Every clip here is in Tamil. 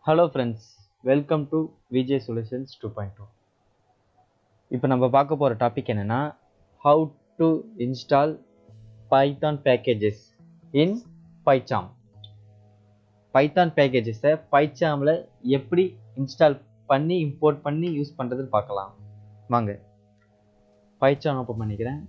hello friends welcome to V J solutions two point two இப்போ நம்ம பார்க்க போகிற டாபிக் என்னென்னா how to install Python packages in PyCharm Python பேக்கேஜஸை பைச்சாமில் எப்படி இன்ஸ்டால் பண்ணி இம்போர்ட் பண்ணி யூஸ் பண்ணுறதுன்னு பார்க்கலாம் வாங்க பைச்சாம் ஓப்பன் பண்ணிக்கிறேன்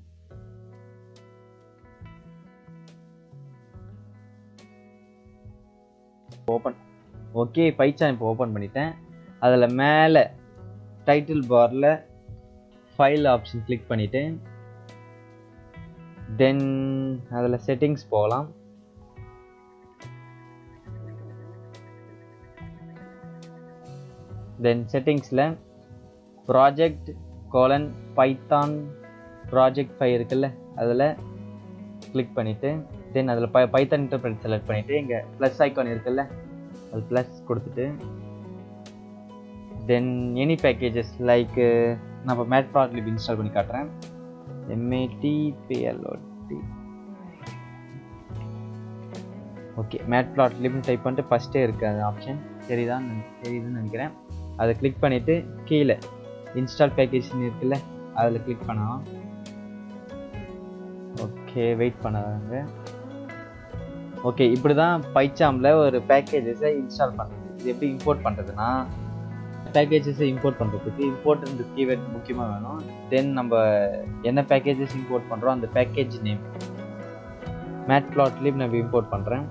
ஓப்பன் ஓகே பைச்சான் இப்போ ஓப்பன் பண்ணிட்டேன் அதில் மேலே டைட்டில் பாரில் ஃபைல் ஆப்ஷன் கிளிக் பண்ணிவிட்டேன் தென் அதில் செட்டிங்ஸ் போகலாம் தென் செட்டிங்ஸில் project colon Python project file இருக்குல்ல அதில் கிளிக் பண்ணிவிட்டு தென் அதில் பை பைத்தான் இன்டர்பிரட் செலக்ட் பண்ணிவிட்டு இங்கே ப்ளஸ் ஐக்கான் இருக்குல்ல அது ப்ளஸ் கொடுத்துட்டு தென் எனி பேக்கேஜஸ் லைக் நம்ம மேட் ப்ராட்லிப் இன்ஸ்டால் பண்ணி காட்டுறேன் எம்ஏடி பிஎல்ஓடி ஓகே மேட் ப்ளாட்லிப்னு டைப் பண்ணிட்டு ஃபஸ்ட்டே இருக்குது அது ஆப்ஷன் சரிதான் தெரியுதுன்னு நினைக்கிறேன் அதை கிளிக் பண்ணிவிட்டு கீழே இன்ஸ்டால் பேக்கேஜ்னு இருக்குல்ல அதில் கிளிக் பண்ணலாம் ஓகே வெயிட் பண்ணாங்க ஓகே இப்படி தான் பைச்சாமில் ஒரு பேக்கேஜஸை இன்ஸ்டால் பண்ணுறது இது எப்படி இம்போர்ட் பண்ணுறதுன்னா பேக்கேஜஸை இம்போர்ட் பண்ணுறதுக்கு இம்போர்ட்ன்ற கீவேர்ட் முக்கியமாக வேணும் தென் நம்ம என்ன பேக்கேஜஸ் இம்போர்ட் பண்ணுறோம் அந்த பேக்கேஜ் நேம் மேட் ப்ளாட்லேயும் நான் இம்போர்ட் பண்ணுறேன்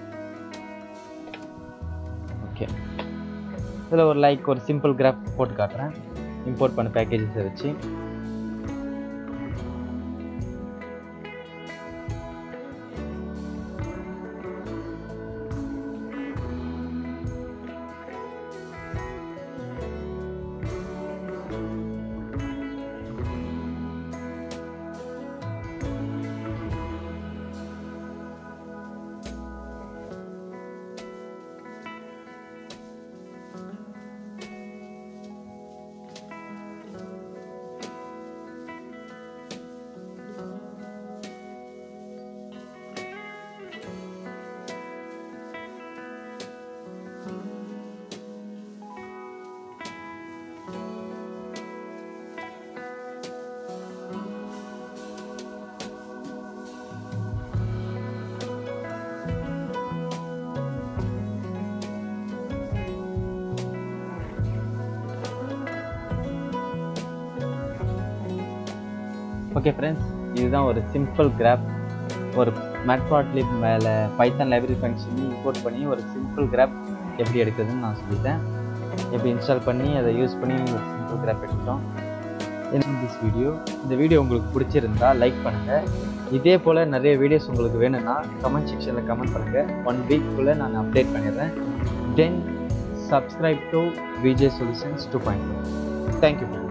ஓகே இதில் ஒரு லைக் ஒரு சிம்பிள் கிராஃப் போட்டு காட்டுறேன் இம்போர்ட் பண்ண பேக்கேஜஸை வச்சு ஓகே ஃப்ரெண்ட்ஸ் இதுதான் ஒரு சிம்பிள் கிராப் ஒரு மேட்பாட்லிப் மேலே பைத்தன் லைப்ரரி ஃபங்க்ஷன் இம்போர்ட் பண்ணி ஒரு சிம்பிள் கிராப் எப்படி எடுக்குதுன்னு நான் சொல்லிட்டேன் எப்படி இன்ஸ்டால் பண்ணி அதை யூஸ் பண்ணி ஒரு சிம்பிள் கிராப் எடுத்துட்டோம் திஸ் வீடியோ இந்த வீடியோ உங்களுக்கு பிடிச்சிருந்தா லைக் பண்ணுங்கள் இதே போல் நிறைய வீடியோஸ் உங்களுக்கு வேணும்னா கமெண்ட் செக்ஷனில் கமெண்ட் பண்ணுங்கள் ஒன் வீக்குள்ளே நான் அப்டேட் பண்ணிடுறேன் then subscribe to V J solutions two point thank you